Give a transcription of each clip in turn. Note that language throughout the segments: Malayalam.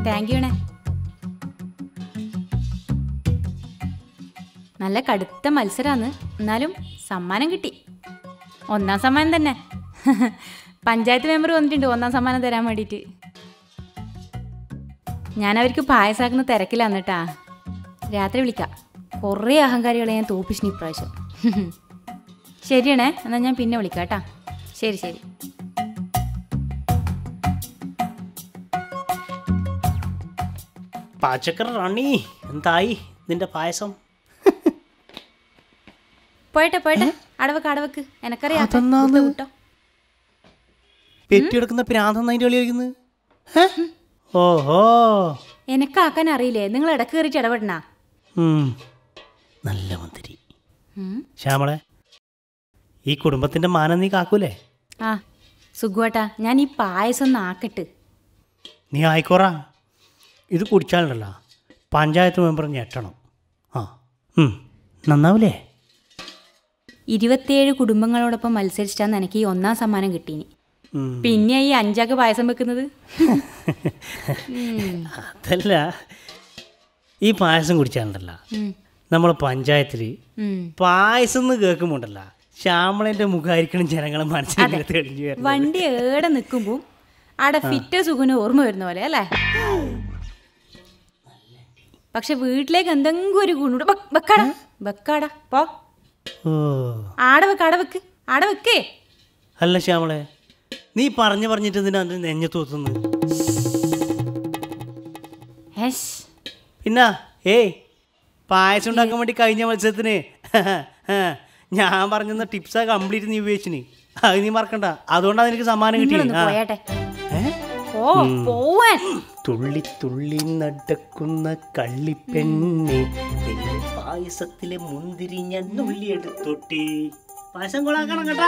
താങ്ക് യു അണേ നല്ല കടുത്ത മത്സരമാണ് എന്നാലും സമ്മാനം കിട്ടി ഒന്നാം സമ്മാനം തന്നെ പഞ്ചായത്ത് മെമ്പർ വന്നിട്ടുണ്ട് ഒന്നാം സമ്മാനം തരാൻ വേണ്ടിയിട്ട് ഞാൻ അവർക്ക് പായസാക്കുന്ന തിരക്കിലാണ് കേട്ടാ രാത്രി വിളിക്കാം കുറേ അഹങ്കാരികളെ ഞാൻ തോപ്പിച്ചിന് ഇപ്രാവശ്യം ശരിയാണേ എന്നാൽ ഞാൻ പിന്നെ വിളിക്കാം കേട്ടാ ശരി ശരി പാചകർ റാണി എന്തായി നിന്റെ പായസം പോയിട്ടെ പോയിട്ടെ അടവക്ക് അടവക്ക് എനക്കറിയാം അതെന്നാന്ന്? വിട്ടോ, വിട്ടോ പെറ്റിയെടുക്കുന്ന പ്രാന്തം അതിൻ്റെ കളി കളിക്കുന്നത് ഹേ? ഓഹോ എനക്കാക്കാൻ അറിയില്ലേ നിങ്ങൾ ഇടക്ക് കയറിയിട്ട് ഇടപെടണ ഉം. നല്ല മന്ത്രി ശ്യാമളെ ഈ കുടുംബത്തിന്റെ മാനം നീ കാക്കൂലേ ആ സുഖുവേട്ടാ ഞാൻ ഈ പായസം ഒന്ന് ആക്കട്ട് നീ ആയിക്കോറാ ഇത് കുടിച്ചാലുണ്ടല്ലോ പഞ്ചായത്ത് മെമ്പർ ഞെട്ടണം ആ ഉം. നന്നാവൂലേ ഇരുപത്തിയേഴ് കുടുംബങ്ങളോടൊപ്പം മത്സരിച്ചാന്ന് എനിക്ക് ഈ ഒന്നാം സമ്മാനം കിട്ടീനി ഉം. പിന്നെ ഈ അഞ്ചാക്ക് പായസം വെക്കുന്നത് അതല്ല ഈ പായസം കുടിച്ചാലുണ്ടല്ലോ നമ്മളെ പഞ്ചായത്തിൽ ഉം. പായസം എന്ന് കേൾക്കുമ്പോണ്ടല്ലോ ശ്യാമളന്റെ മുഖമായിരിക്കണം ജനങ്ങളെ മനസ്സിൽ തെളിഞ്ഞു വരുന്നത് വണ്ടി ഏടെ നിൽക്കുമ്പോൾ ആടെ ഫിറ്റ് സുഖന് ഓർമ്മ വരുന്ന പോലെ അല്ലേ പക്ഷെ വീട്ടിലേക്ക് എന്തെങ്കിലും ഒരു ഗുണൂടെ വെക്കാടാ വെക്കാടാ പോ ഓ ആടെ വെക്ക് ആടെ വെക്ക് ആടെ വെക്കേ അല്ല ശ്യാമളെ നീ പറഞ്ഞു പറഞ്ഞിട്ട് എന്തിനാ അതിന് നെഞ്ഞു തൂത്തുന്നത് ഹേഷ് പിന്നെ ഏയ് പായസം ഉണ്ടാക്കാൻ വേണ്ടി കഴിഞ്ഞ മത്സരത്തിന് ഞാൻ പറഞ്ഞ ടിപ്സാ കംപ്ലീറ്റ് നീ ഉപയോഗിച്ചിന് അത് നീ മറക്കണ്ട അതുകൊണ്ടാണ് എനിക്ക് സമ്മാനം നിങ്ങളൊന്ന് കിട്ടിയത് പോയാട്ടെ ഓ പോവാൻ തുള്ളി തുള്ളി നടക്കുന്ന കള്ളിപ്പെണ്ണെ നിന്റെ പായസത്തിലെ മുന്തിരി ഞാൻ നുള്ളിയെടുത്തോട്ടി പായസം കൊളാക്കണം കേട്ടാ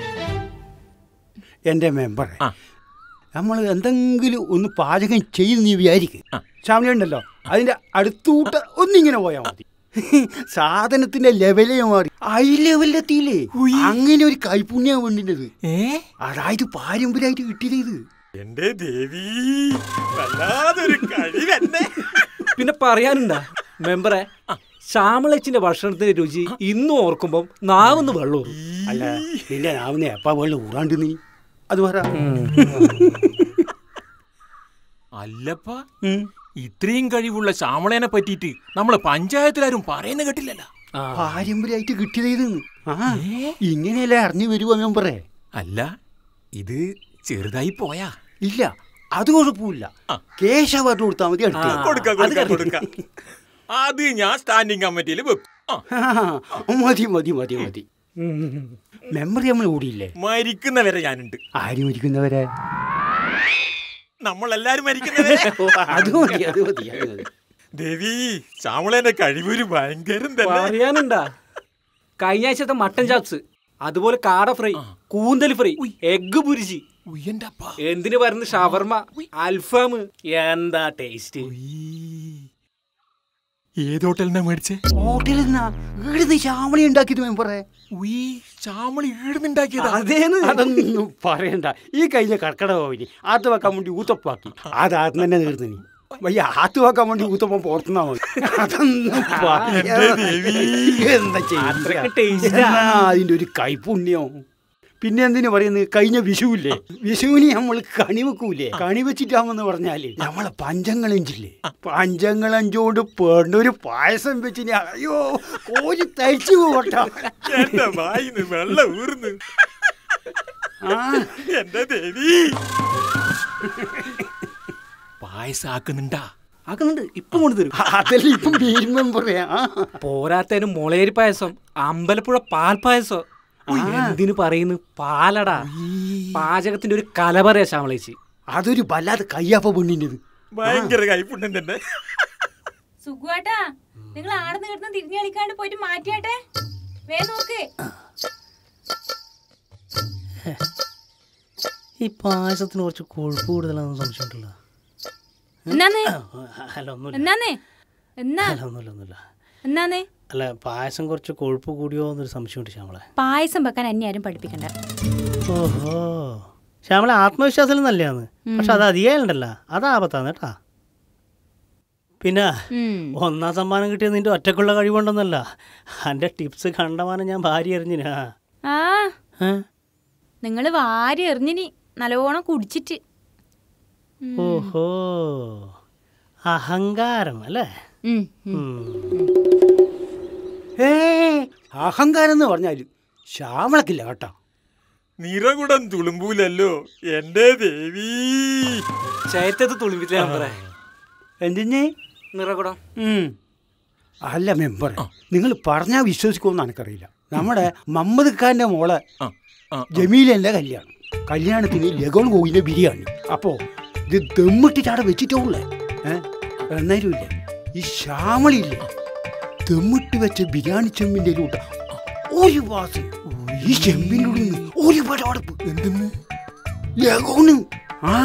എൻ്റെ മെമ്പറെ നമ്മൾ എന്തെങ്കിലും ഒന്ന് പാചകം ചെയ്ത് നീ വിചാരിക്കും ശ്യാമിലുണ്ടല്ലോ അതിൻ്റെ അടുത്തൂട്ട ഒന്നിങ്ങനെ പോയാൽ മതി സാധനത്തിന്റെ ലെവലേ മാറി ഐ ലെവലിലെത്തിയില്ലേ അങ്ങനെ ഒരു കൈപുണ്യം വേണ്ടിൻ്റെത് അതായത് പാരമ്പര്യമായിട്ട് കിട്ടിയത് ഇത് എന്റെ ദേവി വല്ലാതൊരു കഴി തന്നെ പിന്നെ പറയാനുണ്ടാ മെമ്പറെ ശ്യാമളച്ചിന്റെ ഭക്ഷണത്തിന്റെ രുചി ഇന്നും ഓർക്കുമ്പം നാവെന്ന് വെള്ളൂർ അല്ല നിന്റെ നാവിനെ എപ്പാ വെള്ളം ഊറാണ്ട് നീ അത് പറ അല്ലപ്പ ഇത്രയും കഴിവുള്ള ശ്യാമളേനെ പറ്റിയിട്ട് നമ്മളെ പഞ്ചായത്തിലാരും പറയുന്ന കേട്ടില്ലല്ലോ പാരമ്പര്യമായിട്ട് കിട്ടിയത് ഇത് ആ ഇങ്ങനെയല്ലേ അറിഞ്ഞു വരുവോ മെമ്പറേ അല്ല ഇത് ചെറുതായി പോയാ ഇല്ല അത് കുഴപ്പമില്ല കേശ പറഞ്ഞു കൊടുത്താൽ മതി അടുത്ത് കൊടുക്ക കൊടുക്ക കൊടുക്ക അത് ഞാൻ സ്റ്റാൻഡിങ് കമ്മിറ്റിയിൽ വെക്കും ആ, മതി മതി മതി മതി മെമ്മറി നമ്മൾ കൂടിയില്ലേ മരിക്കുന്നവരെ ഞാനുണ്ട് ആര് മരിക്കുന്നവരെ നമ്മളെല്ലാരും മരിക്കുന്നവരെ അത് മതി അത് മതി അത് മതി ദേവി ശ്യാമളേന്റെ കഴിവൊരു ഭയങ്കരം തന്നെ പറയാനുണ്ടാ കഴിഞ്ഞ ആഴ്ചത്തെ മട്ടൻ ചാപ്സ് അതുപോലെ കാട ഫ്രൈ കൂന്തൽ ഫ്രൈ എഗ് പുരിച്ചി ഉയ്യന്റെ അപ്പ എന്തിനു പറയുന്നത് ഷവർമ അൽഫാം എന്താ ടേസ്റ്റ് ഏത് ഹോട്ടലിനാ മേടിച്ചേ ഹോട്ടലിൽ നിന്നാ ഇവിടുന്ന് ശ്യാമളി ഉണ്ടാക്കിയത് മെമ്പറേ ഉയ് ശ്യാമള ഈടുന്നുണ്ടാക്കിയതാ അതേന്ന് അതൊന്നും പറയണ്ട ഈ കഴിഞ്ഞ കർക്കിടക പോയി ആത്ത് വെക്കാൻ വേണ്ടി ഊത്തപ്പാക്കി അത് ആദ്യം തന്നെ തീർന്നു നീ വയ്യ ആത്ത് വെക്കാൻ വേണ്ടി ഊത്തപ്പം പുറത്തുനിന്നാ മതി അതൊന്നും പറയണ്ട. എന്താ അത്രയ്ക്ക് ചെയ്യുക taste ആ. എന്നാ അതിന്റെ ഒരു കൈപുണ്യം പിന്നെ എന്തിനു പറയുന്നത് കഴിഞ്ഞ വിഷുവില്ലേ വിഷുവിന് നമ്മൾ കണി വെക്കൂലേ കണി വെച്ചിട്ടാമെന്ന് പറഞ്ഞാല് നമ്മളെ പഞ്ചങ്ങളഞ്ചില്ലേ പഞ്ചങ്ങളഞ്ചോണ്ട് പെണ്ണൊരു പായസം വെച്ചിന് അയ്യോ കോരി തയ്ച്ചു പോകട്ടോ എന്റെ വായിന്ന് വെള്ളം ഊർന്ന് ആ എന്റെ ദേവി പായസം ആക്കുന്നുണ്ടാ ആക്കുന്നുണ്ട് ഇപ്പം കൊണ്ടുതരും അതല്ല ഇപ്പം വീരുമ്പം പറയാ പോരാത്തതിന് മുളയരി പായസം അമ്പലപ്പുഴ പാൽ പായസം എന്തിനു പറയുന്നു പാലടാ പാചകത്തിന്റെ ഒരു കല പറയാ ശ്യാമളേച്ചി അതൊരു വല്ലാതെ കയ്യാപ്പ പെണ്ണിൻ്റെത് ഭയങ്കര കൈപ്പുണ്യം തന്നെ സുഖുവാട്ടാ നിങ്ങൾ ആടെ നീർന്ന് തിരിഞ്ഞു കളിക്കാണ്ട് പോയിട്ട് മാറ്റിയാട്ടെ വേ നോക്ക് ഈ പായസത്തിന് കുറച്ച് കൊഴുപ്പ് കൂടുതലാണെന്ന് സംശയമുണ്ടല്ലോ എന്നാന്ന് അല്ല ഒന്നുമില്ല എന്നാന്ന് എന്നാ അല്ല ഒന്നുമില്ല ഒന്നുമില്ല എന്നാന്ന് അല്ല പായസം കുറച്ച് കൊഴുപ്പ് കൂടിയോ എന്നൊരു സംശയമുണ്ട് ശ്യാമളെ പായസം വെക്കാൻ എന്നെ ആരും പഠിപ്പിക്കണ്ട ഓഹോ ശ്യാമളെ ആത്മവിശ്വാസം നല്ലതാണ് പക്ഷെ അത് അധികമുണ്ടല്ലോ അത് ആപത്താണ് കേട്ടാ പിന്നെ ഉം. ഒന്നാം സമ്മാനം കിട്ടിയത് നിന്റെ ഒറ്റക്കുള്ള കഴിവുണ്ടെന്നല്ല എൻ്റെ ടിപ്സ് കണ്ടമാനം ഞാൻ ഭാര്യ എറിഞ്ഞിന് ആ ആ ഏ? നിങ്ങൾ വാരി എറിഞ്ഞിനി നല്ലോണം കുടിച്ചിട്ട് ഓഹോ അഹങ്കാരം അല്ലേ ഉം, ഉം. ഉം. ഏ അഹങ്കാരം എന്ന് പറഞ്ഞാൽ ശ്യാമളക്കില്ല കേട്ടോ നിറകുടം തുളുമ്പൂലല്ലോ എന്റെ ദേവി ചൈത്തത് തുളുമ്പിത്തില്ല മെമ്പറെ എന്തിഞ്ഞേ നിറകുടം ഉം. അല്ല മെമ്പർ നിങ്ങൾ പറഞ്ഞാൽ വിശ്വസിക്കുമെന്ന് എനിക്കറിയില്ല നമ്മുടെ മമ്മദ് ഖാന്റെ മോളെ ആ, ആ, ജമീലന്റെ കല്യാണം കല്യാണത്തിന് ലഗോൺ കോയിലെ ബിരിയാണി അപ്പോ ഇത് ദമ്മിട്ടിട്ട് അവിടെ വെച്ചിട്ടുള്ളേ ഏഹ് എന്നാലും ഇല്ലേ ഈ ശ്യാമളില്ലേ ദമ്മിട്ട് വെച്ച ബിരിയാണി ചെമ്പിന്റെ കൂട്ട ഒരു വാസം ഈ ചെമ്പിൻ്റെ ഉള്ളിൽ നിന്ന് ഒരു പടവടപ്പ് എന്തെന്ന് ലഗോണ് ആ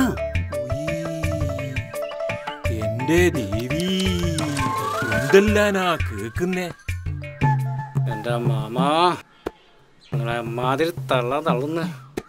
എന്റെ ദേവി എന്തെല്ലാനാ കേക്കുന്നേ എൻ്റെ മാമാ നിങ്ങളെ മാതിരി തള്ള തള്ളുന്ന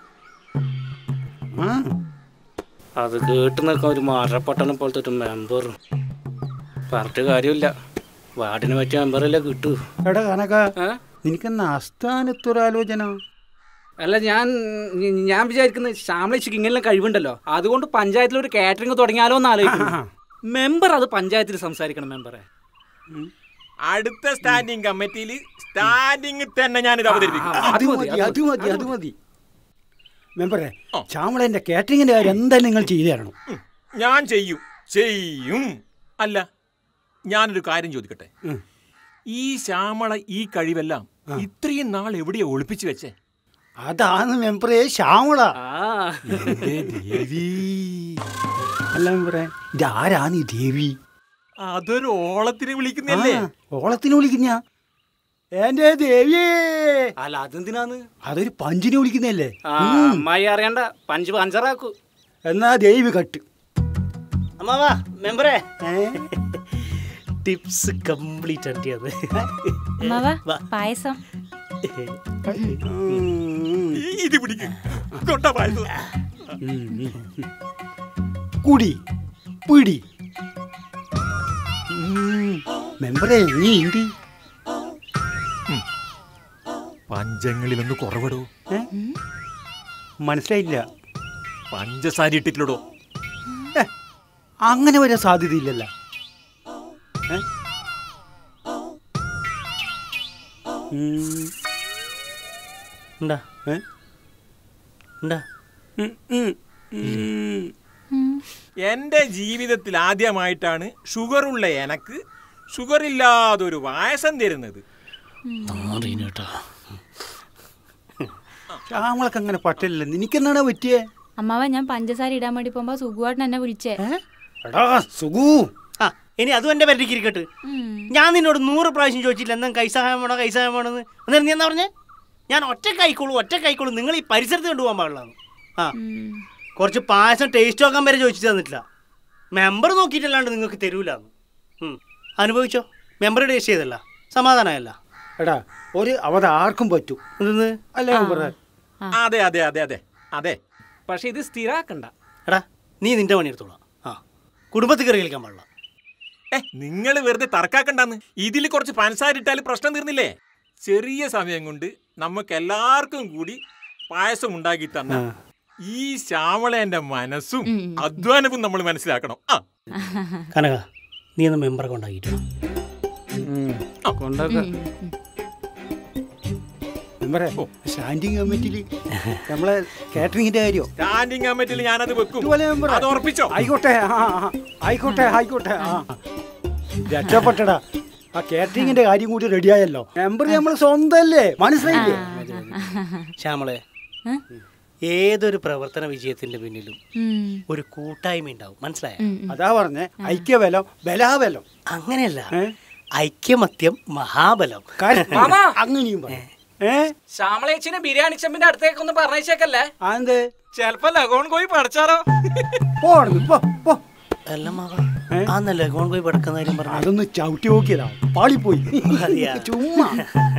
ആ അത് കേട്ട് നിൽക്കാൻ ഒരു മാറപ്പട്ടണം പോലത്തെ ഒരു മെമ്പറും പറഞ്ഞിട്ട് കാര്യമില്ല വാർഡിനെ പറ്റിയ മെമ്പറല്ലേ കിട്ടൂ എടാ കനക ഏ? നിനക്കെന്ന ആസ്ഥാനത്തൊരാലോചന അല്ല ഞാൻ ഞാൻ വിചാരിക്കുന്നത് ശ്യാമളേച്ചിക്ക് ഇങ്ങനെ കഴിവുണ്ടല്ലോ അതുകൊണ്ട് പഞ്ചായത്തിൽ ഒരു കാറ്ററിംഗ് തുടങ്ങിയാലോ എന്ന് ആലോചിക്കുന്നു മെമ്പർ അത് പഞ്ചായത്തിൽ സംസാരിക്കണം മെമ്പറെ അടുത്ത സ്റ്റാൻഡിംഗ് കമ്മിറ്റിയിൽ സ്റ്റാൻഡിംഗ് തന്നെ ഞാനിത് അവതരിപ്പിക്കും ആ, അത് അത് മതി മതി, അത് മതി അത് മതി മെമ്പറെ ആ. ശ്യാമളന്റെ കാറ്ററിങ്ങിന്റെ കാര്യം എന്തായാലും നിങ്ങൾ ചെയ്തു തരണം ഉം, ഞാൻ ചെയ്യും ചെയ്യും അല്ല ഞാനൊരു കാര്യം ചോദിക്കട്ടെ ഉം. ഈ ശ്യാമള ഈ കഴിവെല്ലാം ഇത്രയും നാൾ എവിടെയാ ഒളിപ്പിച്ചു വെച്ചേ അതാണ് മെമ്പറെ ശ്യാമള ആ എന്റെ ദേവി അല്ല മെമ്പറെ ഇതാരാണ് ഈ ദേവി അതൊരു ഓളത്തിന് വിളിക്കുന്നല്ലേ ആ, ഓളത്തിന് വിളിക്കുന്ന എന്റെ ദേവിയേ അല്ല അതെന്തിനാന്ന് അതൊരു പഞ്ചിനെ വിളിക്കുന്നല്ലേ ആ അമ്മായി അറിയണ്ട പഞ്ച് പഞ്ചറാക്കൂ എന്നാ ദേവി കട്ട് അമ്മാവാ മെമ്പറേ ഏ? ടിപ്സ് കംപ്ലീറ്റ് അടിയത് അമ്മാവാ വാ. പായസം ഉം. ഇത് പിടിക്കും കൊണ്ട പായസം ഉം, ഉം. കുടി പിടി ഉം. മെമ്പറെ നീ ഉണ്ട് പഞ്ചങ്ങളിലൊന്ന് കുറവിടോ ഏ? മനസ്സിലായില്ല പഞ്ചസാര ഇട്ടിട്ടില്ലടോ ഏ, അങ്ങനെ വരാൻ സാധ്യതയില്ലല്ലോ ഏ? ഉം. ഉണ്ടാ ഏ? ഉണ്ടാ ഉം, ഉം, ഉം. എന്റെ ജീവിതത്തിൽ ആദ്യമായിട്ടാണ് ഷുഗറുള്ള എനക്ക് ഷുഗർ ഇല്ലാതൊരു പായസം തരുന്നത് കേട്ടോ ശ്യാമളക്ക് അങ്ങനെ പറ്റില്ല നിനക്കെന്നാണ് പറ്റിയേ അമ്മാവ ഞാൻ പഞ്ചസാര ഇടാൻ വേണ്ടി പോകുമ്പോ സുഖമായിട്ട് എന്നെ വിളിച്ചേ എടാ സുഖു ആ ഇനി അതും എൻ്റെ പരിധിക്ക് ഇരിക്കട്ടെ ഉം. ഞാൻ നിന്നോട് നൂറ് പ്രാവശ്യം ചോദിച്ചില്ല എന്താ കൈസഹായം വേണോ കൈസഹായം വേണമെന്ന് അന്നേരം നീ എന്താ പറഞ്ഞേ ഞാൻ ഒറ്റ കൈക്കോളൂ ഒറ്റ കൈക്കോളൂ നിങ്ങൾ ഈ പരിസരത്ത് കൊണ്ടുപോകാൻ പാടില്ലാന്ന് ആ ഉം. കുറച്ച് പായസം ടേസ്റ്റ് നോക്കാൻ വരെ ചോദിച്ചു തന്നിട്ടില്ല മെമ്പർ നോക്കിയിട്ടല്ലാണ്ട് നിങ്ങൾക്ക് തരൂലാന്ന് ഉം. അനുഭവിച്ചോ മെമ്പർ ടേസ്റ്റ് ചെയ്തല്ല സമാധാനമല്ല എടാ ഒരു അവധ ആർക്കും പറ്റൂ എന്തെന്ന് അല്ലേ മെമ്പറെ അതെ അതെ അതെ അതെ അതെ പക്ഷെ ഇത് സ്ഥിരാക്കണ്ട എടാ നീ നിന്റെ പണിയെടുത്തോളാം ആ കുടുംബത്തിൽ കയറി കളിക്കാൻ പാടില്ല ഏ നിങ്ങൾ വെറുതെ തർക്കാക്കണ്ടെന്ന് ഇതിൽ കുറച്ച് പഞ്ചസാര ഇട്ടാൽ പ്രശ്നം തീർന്നില്ലേ ചെറിയ സമയം കൊണ്ട് നമുക്ക് എല്ലാവർക്കും കൂടി പായസം ഉണ്ടാക്കി തന്ന ഈ ശ്യാമളേന്റെ മനസ്സും അധ്വാനവും നമ്മൾ മനസ്സിലാക്കണം ആ കനക നീ ഒന്ന് മെമ്പറെ കൊണ്ടാക്കിയിട്ട് കൊണ്ടൊക്കെ മെമ്പറെ സ്റ്റാൻഡിങ് കമ്മിറ്റിയിൽ നമ്മളെ കാറ്ററിങ്ങിന്റെ കാര്യോ സ്റ്റാൻഡിംഗ് കമ്മിറ്റിയിൽ ഞാനത് വെക്കും ഇതുപോലെ മെമ്പറെ അത് ഉറപ്പിച്ചോ ആയിക്കോട്ടെ ആ ആ, ആയിക്കോട്ടെ ആയിക്കോട്ടെ ആ രക്ഷപ്പെട്ടടാ ആ കാറ്ററിങ്ങിന്റെ കാര്യം കൂടി റെഡിയായല്ലോ മെമ്പർ നമ്മൾ സ്വന്തല്ലേ മനസ്സിലായില്ലേ ശ്യാമളെ ഏ? ഏതൊരു പ്രവർത്തന വിജയത്തിന്റെ പിന്നിലും ഉം. ഒരു കൂട്ടായ്മ ഉണ്ടാവും മനസ്സിലായ ഉം, ഉം. അതാ പറഞ്ഞേ ഐക്യബലം ബലാബലം അങ്ങനെയല്ല ഏ? ഐക്യമത്യം മഹാബലം കാര്യം- മാമാ! അങ്ങനെയും പറയാം ഏ ശ്യാമളേച്ചിനെ ബിരിയാണി ചെമ്പിന്റെ അടുത്തേക്ക് ഒന്ന് പറഞ്ഞേച്ചേക്കല്ലേ അതെന്ത് ചെലപ്പോ ലഗോൺ പോയി പഠിച്ചാറോ പോടുന്നു പോ പോ അല്ല മാവ ഏ? ആ നല്ല ഗോൺ പോയി പടക്കുന്ന കാര്യം പറഞ്ഞു അതൊന്ന് ചവിട്ടി നോക്കിയതാ പാളിപ്പോയി മതിയാ? ചുമ്മാ